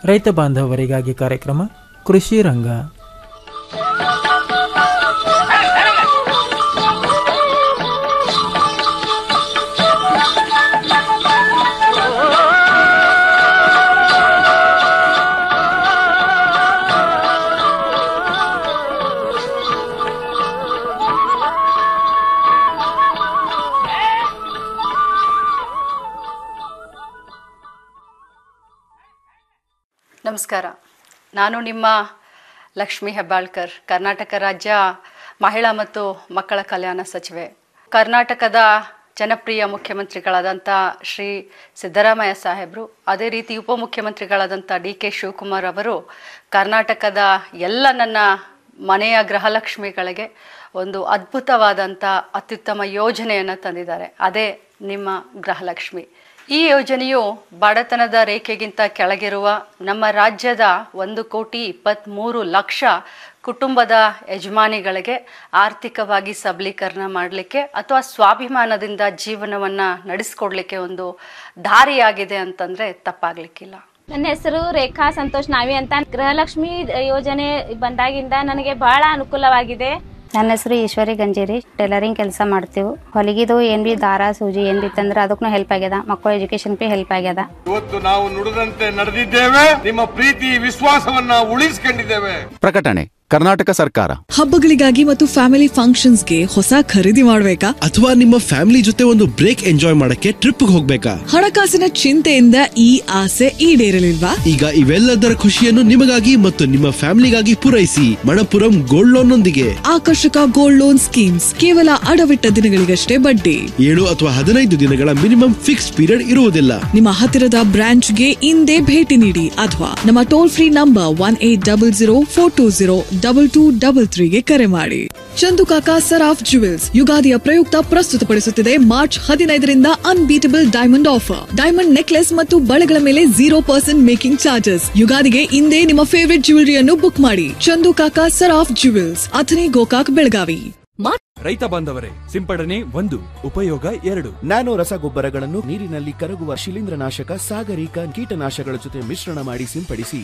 ರೈತ ಬಾಂಧವರಿಗಾಗಿ ಕಾರ್ಯಕ್ರಮ ಕೃಷಿ ರಂಗ ನಮಸ್ಕಾರ ನಾನು ನಿಮ್ಮ ಲಕ್ಷ್ಮಿ ಹೆಬ್ಬಾಳ್ಕರ್ ಕರ್ನಾಟಕ ರಾಜ್ಯ ಮಹಿಳಾ ಮತ್ತು ಮಕ್ಕಳ ಕಲ್ಯಾಣ ಸಚಿವೆ ಕರ್ನಾಟಕದ ಜನಪ್ರಿಯ ಮುಖ್ಯಮಂತ್ರಿಗಳಾದಂಥ ಶ್ರೀ ಸಿದ್ದರಾಮಯ್ಯ ಸಾಹೇಬರು ಅದೇ ರೀತಿ ಉಪಮುಖ್ಯಮಂತ್ರಿಗಳಾದಂಥ ಡಿ ಕೆ ಶಿವಕುಮಾರ್ ಅವರು ಕರ್ನಾಟಕದ ಎಲ್ಲ ನನ್ನ ಮನೆಯ ಗೃಹಲಕ್ಷ್ಮಿಗಳಿಗೆ ಒಂದು ಅದ್ಭುತವಾದಂಥ ಅತ್ಯುತ್ತಮ ಯೋಜನೆಯನ್ನು ತಂದಿದ್ದಾರೆ ಅದೇ ನಿಮ್ಮ ಗೃಹಲಕ್ಷ್ಮಿ ಈ ಯೋಜನೆಯು ಬಡತನದ ರೇಖೆಗಿಂತ ಕೆಳಗಿರುವ ನಮ್ಮ ರಾಜ್ಯದ ಒಂದು ಕೋಟಿ ಇಪ್ಪತ್ತ್ಮೂರು ಲಕ್ಷ ಕುಟುಂಬದ ಯಜಮಾನಿಗಳಿಗೆ ಆರ್ಥಿಕವಾಗಿ ಸಬಲೀಕರಣ ಮಾಡಲಿಕ್ಕೆ ಅಥವಾ ಸ್ವಾಭಿಮಾನದಿಂದ ಜೀವನವನ್ನು ನಡೆಸ್ಕೊಡ್ಲಿಕ್ಕೆ ಒಂದು ದಾರಿಯಾಗಿದೆ ಅಂತಂದರೆ ತಪ್ಪಾಗಲಿಕ್ಕಿಲ್ಲ ನನ್ನ ಹೆಸರು ರೇಖಾ ಸಂತೋಷ್ ನಾವಿ ಅಂತ ಗೃಹಲಕ್ಷ್ಮಿ ಯೋಜನೆ ಬಂದಾಗಿಂದ ನನಗೆ ಬಹಳ ಅನುಕೂಲವಾಗಿದೆ ನನ್ನ ಹೆಸರು ಈಶ್ವರಿ ಗಂಜೇರಿ ಟೈಲರಿಂಗ್ ಕೆಲಸ ಮಾಡ್ತೀವಿ ಹೊಲಿಗಿದು ಏನ್ ಬಿ ದಾರ ಸೂಜಿ ಏನ್ ಬಿ ತಂದ್ರೆ ಅದಕ್ಕೂ ಹೆಲ್ಪ್ ಆಗ್ಯದ ಮಕ್ಕಳ ಎಜುಕೇಶನ್ ಬಿ ಹೆಲ್ಪ್ ಆಗ್ಯದ ಇವತ್ತು ನಾವು ನುಡಿದಂತೆ ನಡೆದಿದ್ದೇವೆ ನಿಮ್ಮ ಪ್ರೀತಿ ವಿಶ್ವಾಸವನ್ನ ಉಳಿಸಿಕೊಂಡಿದ್ದೇವೆ ಪ್ರಕಟಣೆ ಕರ್ನಾಟಕ ಸರ್ಕಾರ ಹಬ್ಬಗಳಿಗಾಗಿ ಮತ್ತು ಫ್ಯಾಮಿಲಿ ಫಂಕ್ಷನ್ಸ್ಗೆ ಹೊಸ ಖರೀದಿ ಮಾಡ್ಬೇಕಾ ಅಥವಾ ನಿಮ್ಮ ಫ್ಯಾಮಿಲಿ ಜೊತೆ ಒಂದು ಬ್ರೇಕ್ ಎಂಜಾಯ್ ಮಾಡಕ್ಕೆ ಟ್ರಿಪ್ ಹೋಗ್ಬೇಕಾ ಹಣಕಾಸಿನ ಚಿಂತೆಯಿಂದ ಈ ಆಸೆ ಈಡೇರಲಿಲ್ವಾ ಈಗ ಇವೆಲ್ಲದರ ಖುಷಿಯನ್ನು ನಿಮಗಾಗಿ ಮತ್ತು ನಿಮ್ಮ ಫ್ಯಾಮಿಲಿಗಾಗಿ ಪೂರೈಸಿ ಮಣಪುರಂ ಗೋಲ್ಡ್ ಲೋನ್ ನೊಂದಿಗೆ ಆಕರ್ಷಕ ಗೋಲ್ಡ್ ಲೋನ್ ಸ್ಕೀಮ್ಸ್ ಕೇವಲ ಅಡವಿಟ್ಟ ದಿನಗಳಿಗಷ್ಟೇ ಬಡ್ಡಿ ಏಳು ಅಥವಾ ಹದಿನೈದು ದಿನಗಳ ಮಿನಿಮಮ್ ಫಿಕ್ಸ್ ಪೀರಿಯಡ್ ಇರುವುದಿಲ್ಲ ನಿಮ್ಮ ಹತ್ತಿರದ ಬ್ರಾಂಚ್ಗೆ ಇಂದೇ ಭೇಟಿ ನೀಡಿ ಅಥವಾ ನಮ್ಮ toll free number one eight double zero four two zero double two double ತ್ರೀಗೆ ಕರೆ ಮಾಡಿ ಚಂದುಕಾಕ ಸರಾಫ್ ಜುವೆಲ್ಸ್ ಯುಗಾದಿಯ ಪ್ರಯುಕ್ತ ಪ್ರಸ್ತುತಪಡಿಸುತ್ತಿದೆ ಮಾರ್ಚ್ ಹದಿನೈದರಿಂದ unbeatable diamond offer diamond necklace ಮತ್ತು ಬಳೆಗಳ ಮೇಲೆ ಜೀರೋ ಪರ್ಸೆಂಟ್ ಮೇಕಿಂಗ್ ಚಾರ್ಜಸ್ ಯುಗಾದಿಗೆ ಇಂದೇ ನಿಮ್ಮ ಫೇವರಿಟ್ ಜ್ಯುವೆಲರಿಯನ್ನು ಬುಕ್ ಮಾಡಿ ಚಂದುಕಾಕ ಸರಾಫ್ ಜುವೆಲ್ಸ್ ಅಥನಿ ಗೋಕಾಕ್ ಬೆಳಗಾವಿ ರೈತ ಬಾಂಧವರೇ ಸಿಂಪಡಣೆ ಒಂದು ಉಪಯೋಗ ಎರಡು ನ್ಯಾನೋ ರಸಗೊಬ್ಬರಗಳನ್ನು ನೀರಿನಲ್ಲಿ ಕರಗುವ ಶಿಲೀಂಧ್ರನಾಶಕ ಸಾಗರಿಕ ಕೀಟನಾಶಕಗಳ ಜೊತೆ ಮಿಶ್ರಣ ಮಾಡಿ ಸಿಂಪಡಿಸಿ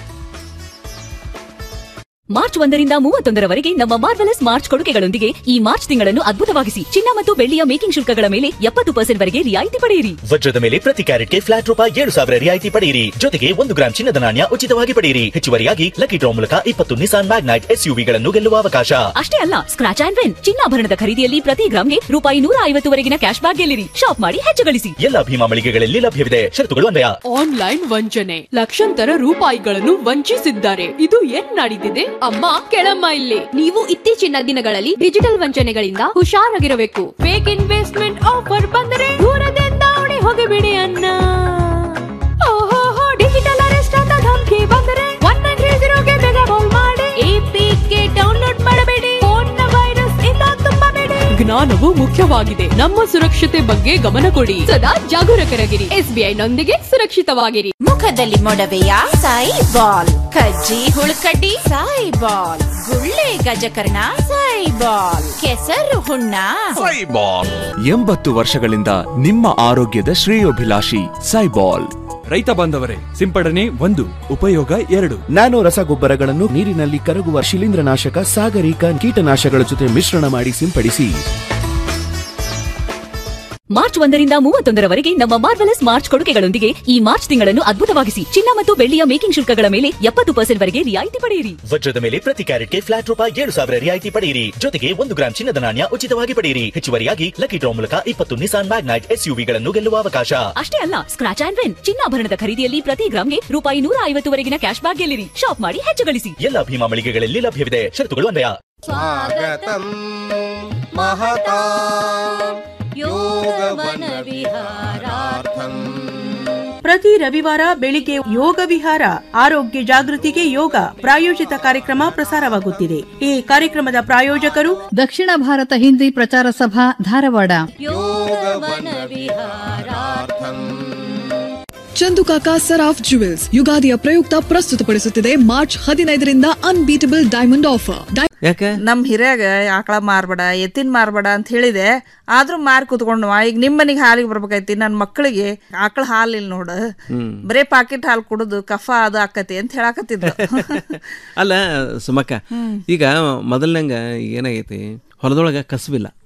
ಮಾರ್ಚ್ ಒಂದರಿಂದ ಮೂವತ್ತೊಂದರವರೆಗೆ ನಮ್ಮ ಮಾರ್ವೆಲಸ್ ಮಾರ್ಚ್ ಕೊಡುಗೆಗಳೊಂದಿಗೆ ಈ ಮಾರ್ಚ್ ತಿಂಗಳನ್ನು ಅದ್ಭುತವಾಗಿಸಿ ಚಿನ್ನ ಮತ್ತು ಬೆಳ್ಳಿಯ ಮೇಕಿಂಗ್ ಶುಲ್ಕಗಳ ಮೇಲೆ ಎಪ್ಪತ್ತು ಪರ್ಸೆಂಟ್ ವರೆಗೆ ರಿಯಾಯಿತಿ ಪಡೆಯಿರಿ ವಜ್ರದ ಮೇಲೆ ಪ್ರತಿ ಕ್ಯಾರೆಟ್ಗೆ ಫ್ಲಾಟ್ ರೂಪಾಯಿ ಏಳು ಸಾವಿರ ರಿಯಾಯಿತಿ ಪಡೆಯಿರಿ ಜೊತೆಗೆ ಒಂದು ಗ್ರಾಂ ಚಿನ್ನದ ನಾಣ್ಯ ಉಚಿತವಾಗಿ ಪಡೆಯಿರಿ ಹೆಚ್ಚುವರಿಯಾಗಿ ಲಕ್ಕಿ ಡ್ರಾ ಮೂಲಕ ಇಪ್ಪತ್ತು ನಿಸಾನ್ ಮ್ಯಾಗ್ನೈಟ್ ಎಸ್ಯುವಿಗಳನ್ನು ಗೆಲ್ಲುವ ಅವಕಾಶ ಅಷ್ಟೇ ಅಲ್ಲ ಸ್ಕ್ರಾಚ್ ಅಂಡ್ ವಿನ್ ಚಿನ್ನಾಭರಣದ ಖರೀದಿಯಲ್ಲಿ ಪ್ರತಿ ಗ್ರಾಮ್ಗೆ ರೂಪಾಯಿ ನೂರ ಐವತ್ತುವರೆಗಿನ ಕ್ಯಾಶ್ ಬ್ಯಾಕ್ ಗೆಲ್ಲಿರಿ ಶಾಪ್ ಮಾಡಿ ಹೆಚ್ಚು ಗಳಿಸಿ ಎಲ್ಲ ಭೀಮಾ ಮಳಿಗೆಗಳಲ್ಲಿ ಲಭ್ಯವಿದೆ ಷರತ್ತುಗಳು ಅನ್ವಯ ಆನ್ಲೈನ್ ವಂಚನೆ ಲಕ್ಷಾಂತರ ರೂಪಾಯಿಗಳನ್ನು ವಂಚಿಸಿದ್ದಾರೆ ಇದು ಏನ್ ನಡೀತಿದೆ ಅಮ್ಮ ಕೆಳಮ್ಮ ಇಲ್ಲಿ ನೀವು ಇತ್ತೀಚಿನ ದಿನಗಳಲ್ಲಿ ಡಿಜಿಟಲ್ ವಂಚನೆಗಳಿಂದ ಹುಷಾರಾಗಿರಬೇಕು ಫೇಕ್ ಇನ್ವೆಸ್ಟ್ಮೆಂಟ್ ಆಫರ್ ಬಂದರೆ ದೂರದಿಂದ ಓಡಿ ಹೋಗಿಬಿಡಿ ಅನ್ನ ಓಹೋ ಡಿಜಿಟಲ್ ಅರೆಸ್ಟ್ ಅಂತ ಧಮಕಿ ಬಂದರೆ ಒನ್ ನೈನ್ ತ್ರೀ ಜೀರೋಗೆ ಬೇಗ ಕಾಲ್ ಮಾಡಿ ಎಪಿಕೆ ಡೌನ್ಲೋಡ್ ಮಾಡಬೇಡಿ ಫೋನ್ ವೈರಸ್ ಇಂದ ತುಂಬಬೇಡಿ ಜ್ಞಾನವು ಮುಖ್ಯವಾಗಿದೆ ನಮ್ಮ ಸುರಕ್ಷತೆ ಬಗ್ಗೆ ಗಮನ ಕೊಡಿ ಸದಾ ಜಾಗರೂಕರಾಗಿರಿ ಎಸ್ಬಿಐ ನೊಂದಿಗೆ ಸುರಕ್ಷಿತವಾಗಿರಿ ಮುಖದಲ್ಲಿ ಮೊಡವೆಯ ಸಾಯಿ ಬಾಲ್ ಕಜ್ಜಿ ಹುಳುಕಡ್ಡಿ ಸಾಯಿ ಬಾಲ್ ಗುಳ್ಳೆ ಗಜಕರ್ಣ ಸಾಯಿ ಬಾಲ್ ಕೆಸರು ಹುಣ್ಣ ಎಂಬತ್ತು ವರ್ಷಗಳಿಂದ ನಿಮ್ಮ ಆರೋಗ್ಯದ ಶ್ರೇಯೋಭಿಲಾಷಿ ಸೈಬಾಲ್ ರೈತ ಬಾಂಧವರೇ ಸಿಂಪಡಣೆ ಒಂದು ಉಪಯೋಗ ಎರಡು ನ್ಯಾನೋ ರಸಗೊಬ್ಬರಗಳನ್ನು ನೀರಿನಲ್ಲಿ ಕರಗುವ ಶಿಲೀಂಧ್ರನಾಶಕ ಸಾಗರಿಕ ಕೀಟನಾಶಕಗಳ ಜೊತೆ ಮಿಶ್ರಣ ಮಾಡಿ ಸಿಂಪಡಿಸಿ ಮಾರ್ಚ್ ಒಂದರಿಂದ ಮೂವತ್ತೊಂದರವರೆಗೆ ನಮ್ಮ ಮಾರ್ವೆಲಸ್ ಮಾರ್ಚ್ ಕೊಡುಗೆಗಳೊಂದಿಗೆ ಈ ಮಾರ್ಚ್ ತಿಂಗಳನ್ನು ಅದ್ಭುತವಾಗಿಸಿ ಚಿನ್ನ ಮತ್ತು ಬೆಳ್ಳಿಯ ಮೇಕಿಂಗ್ ಶುಲ್ಕಗಳ ಮೇಲೆ ಎಪ್ಪತ್ತು ಪರ್ಸೆಂಟ್ ವರೆಗೆ ರಿಯಾಯಿತಿ ಪಡೆಯಿರಿ ವಜ್ರದ ಮೇಲೆ ಪ್ರತಿ ಕ್ಯಾರೆಟ್ಗೆ ಫ್ಲಾಟ್ ರೂಪಾಯಿ ಏಳು ಸಾವಿರ ರಿಯಾಯಿತಿ ಪಡೆಯಿರಿ ಜೊತೆಗೆ ಒಂದು ಗ್ರಾಂ ಚಿನ್ನದ ನಾಣ್ಯ ಉಚಿತವಾಗಿ ಪಡೆಯಿರಿ ಹೆಚ್ಚುವರಿಯಾಗಿ ಲಕ್ಕಿ ಡ್ರಾ ಮೂಲಕ ಇಪ್ಪತ್ತು ನಿಸಾನ್ ಮ್ಯಾಗ್ನೈಟ್ ಎಸ್ಯುವಿಗಳನ್ನು ಗೆಲ್ಲುವ ಅವಕಾಶ ಅಷ್ಟೇ ಅಲ್ಲ ಸ್ಕ್ರಾಚ್ ಅಂಡ್ ವಿನ್ ಚಿನ್ನಾಭರಣದ ಖರೀದಿಯಲ್ಲಿ ಪ್ರತಿ ಗ್ರಾಮ್ಗೆ ರೂಪಾಯಿ ನೂರ ಐವತ್ತುವರೆಗಿನ ಕ್ಯಾಶ್ ಬ್ಯಾಕ್ ಗೆಲ್ಲಿರಿ ಶಾಪ್ ಮಾಡಿ ಹೆಚ್ಚು ಗಳಿಸಿ ಎಲ್ಲ ಭೀಮಾ ಮಳಿಗೆಗಳಲ್ಲಿ ಲಭ್ಯವಿದೆ ಷರತ್ತುಗಳು ಅನ್ವಯ ಸ್ವಾಗತಂ ಮಹತಾ ಯೋಗವನ ವಿಹಾರಾರ್ಥಂ ಪ್ರತಿ ರವಿವಾರ ಬೆಳಿಗ್ಗೆ ಯೋಗ ವಿಹಾರ ಆರೋಗ್ಯ ಜಾಗೃತಿಗೆ ಯೋಗ ಪ್ರಾಯೋಜಿತ ಕಾರ್ಯಕ್ರಮ ಪ್ರಸಾರವಾಗುತ್ತಿದೆ ಈ ಕಾರ್ಯಕ್ರಮದ ಪ್ರಾಯೋಜಕರು ದಕ್ಷಿಣ ಭಾರತ ಹಿಂದಿ ಪ್ರಚಾರ ಸಭಾ ಧಾರವಾಡ ಯೋಗವನ ವಿಹಾರಾರ್ಥಂ ಚಂದುಕಾಕ ಸರಾಫ್ ಜುವೆಲ್ಸ್ ಯುಗಾದಿಯ ಪ್ರಯುಕ್ತ ಪ್ರಸ್ತುತಪಡಿಸುತ್ತಿದೆ ಮಾರ್ಚ್ ಹದಿನೈದರಿಂದ ಅನ್ಬೀಟಬಲ್ ಡೈಮಂಡ್ ಆಫರ್ ಡೈ- ಯಾಕೆ ನಮ್ ಹಿರಿಯಾಗ ಆಕಳ ಮಾರ್ಬೇಡ ಎತ್ತಿನ ಮಾರ್ಬೇಡ ಅಂತ ಹೇಳಿದೆ ಆದ್ರೂ ಮಾರಿ ಕುತ್ಕೊಂಡು ಈಗ ನಿಮ್ ಮನಿಗೆ ಹಾಲಿಗೆ ಬರ್ಬೇಕೈತಿ ನನ್ನ ಮಕ್ಕಳಿಗೆ ಆಕಳ ಹಾಲು ಇಲ್ಲ ನೋಡು ಹ್ಮ್. ಬರೇ ಪಾಕೆಟ್ ಹಾಲು ಕುಡುದು ಕಫ ಅದು ಆಕತಿ ಅಂತ ಹೇಳಾಕತ್ತಿದ್ರು ಅಲ್ಲ ಸುಮಕ್ಕ ಹ್ಮ್. ಈಗ ಮೊದಲ್ನಂಗ ಏನಾಗೈತಿ ಹೊಲದೊಳಗ ಕಸಬಿಲ್ಲ